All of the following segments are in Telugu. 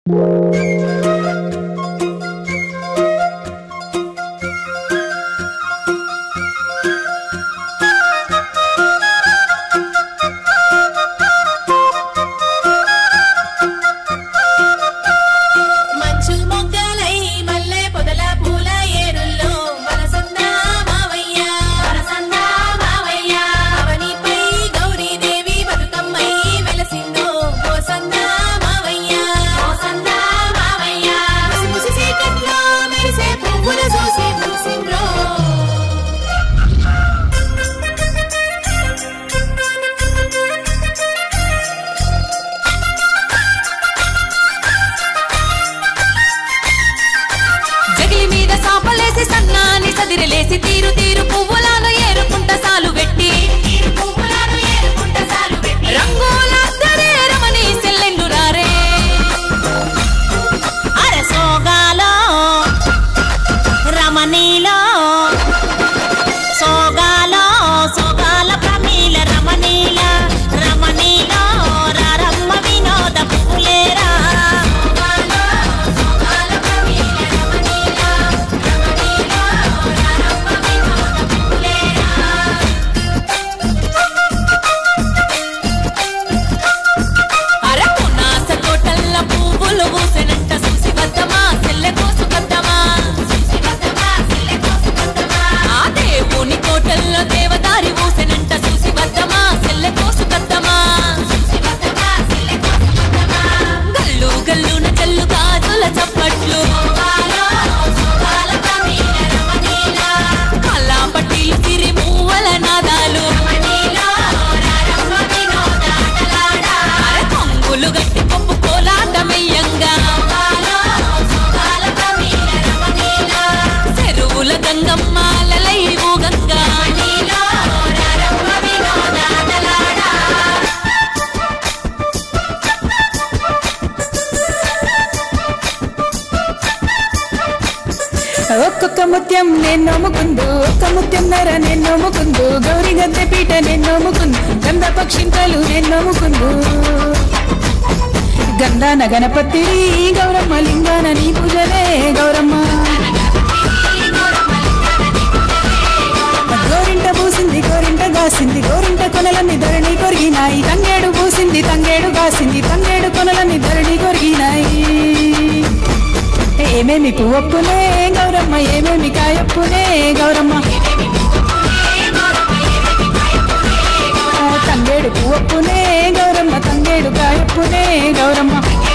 మంచు మొగ్గలై మల్లె పొదల పూల ఏరుల్లో వరసందా మావయ్య వరసందా మావయ్య అవనిపై గౌరీదేవి బతుకమ్మై వెలసిందో మోసందా మావయ్య మోసందా మావయ్య ముసి ముసి చీకట్లో మెరిసే పువ్వులు చూసి మురిసిండ్రో జగిలి మీద సాపలేసి సన్నాని సదిరిలేసి తీరు తీరు పువ్వులను ఏరుకుంట సాలు పెట్టి పువ్వులను ఏరుకుంట సాలు పెట్టి రంగుల అద్దరే రమణి సెల్లెండు రారే అరే సోగాలో రమణీలో సోగాలో సోగాల ప్రమీల రమణీల రమణీలో రారమ్మ వినోద పులేరా అరకు నాస తోటల్ల పువ్వులు పూసెనంట చూసి వద్దమా సెల్లె కోసు కద్దమా ఆ దేవుని కోటల్లో దేవదారి పూసెనంట చూసి వద్దమా సెల్లె కోసు కద్దమా గల్లు గల్లున జల్లు గాజుల చప్పట్లు కల్లా పట్టీలు సిరి మూవల నాదాలు అరే కొంగులు గట్టి పప్పు కోలాటమయ్యంగా చెరువుల గంగమ్మాలలై ఊగంగా ఒక్కొక్క ముత్యం నేను నమ్ముకుందు ఒక్క ముత్యం నర నేను నమ్ముకుందు గౌరీ గద్దె పీట నేను నమ్ముకుందు గంధ పక్షింతలు నేను నమ్ముకుందు గంధాన గణపతి గౌరమ్మ లింగాన నీ పూజలే గౌరమ్మ గోరింట పూసింది గోరింట గాసింది గోరింట కొనలన్నీ ధరణి కొరిగినాయి తంగేడు పూసింది తంగేడు గాసింది తంగేడు కొనలన్నీ ధరణి కొరిగినాయి ఏమేమి పువ్వప్పునే గౌరమ్మ ఏమేమి కాయప్పునే గౌరమ్మ ఆ, తంగేడు పువ్వప్పునే గౌరమ్మ తంగేడు కాయప్పునే గౌరమ్మ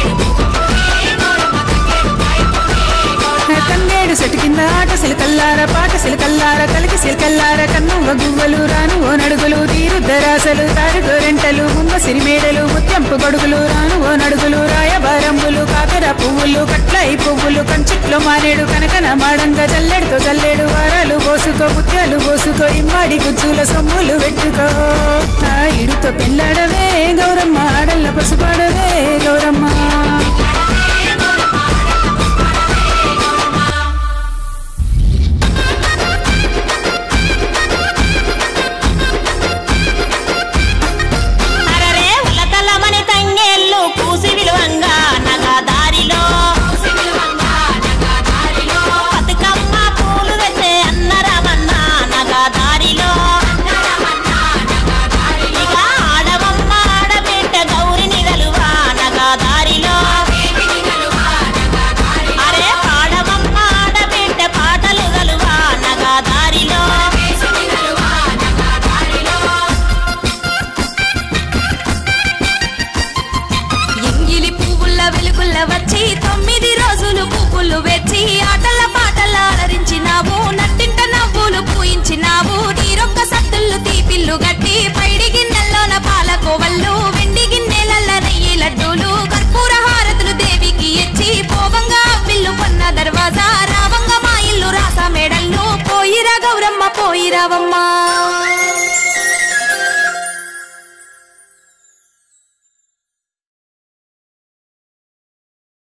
ఆ, తంగేడు చెట్టు కింద ఆట సిలకల్లార పాట సిలకల్లార కలికి సిలకల్లార కన్నువ గువ్వలు రాను ఓ నడుగులు తీరు దరాసలు తారు గోరెంటలు ముంగ సిరిమేడలు ముత్యంపు గొడుగులు రాను ఓ నడుగులు రాయబారంబులు కాకర పువ్వులు కట్లై పువ్వులు కంచిట్లో మానేడు కనకన మాడంగ జల్లెడుతో జల్లెడు వారాలు పోసుకో ముత్యాలు పోసుకో ఇమ్మాడి గుజ్జుల సొమ్ములు పెట్టుకో ఆ ఇడుతో పిల్లాడవే గౌరమ్మ ఆడల్ల పసుపాడవే గౌరమ్మ అరరే ఉలకలమని తంగేళ్ళు కూసి విలువంగా నగా దారిలో బతుకమ్మ పూలు తెచ్చే అన్నరమన్న నగా దారిలో ఇక ఆడవమ్మ ఆడబిడ్డ గౌరి నిగలువా నగా దారిలో అరే ఆడవమ్మ ఆడబిడ్డ పాటలు గలువా నగా దారిలో ఎంగిలి పువ్వుల వెలుగుల్ల వచ్చి తొమ్మిది రోజులు పువ్వులు వెచ్చి ఆటల పాటల అలరించినావు నట్టింట నవ్వులు పూయించినావు నీరొక్క సత్తుళ్ళు తీపిల్లు గట్టి పైడి గిన్నెల్లోన పాలకోవళ్ళు వెండి గిన్నెలల్ల నెయ్యి లడ్డూలు కర్పూర హారతులు దేవికి ఎచ్చి పోవంగా అవ్విల్లు పొన్న దర్వాజా రావంగా మా ఇల్లు రాస మేడల్లు పోయిరా గౌరమ్మ పోయిరావమ్మా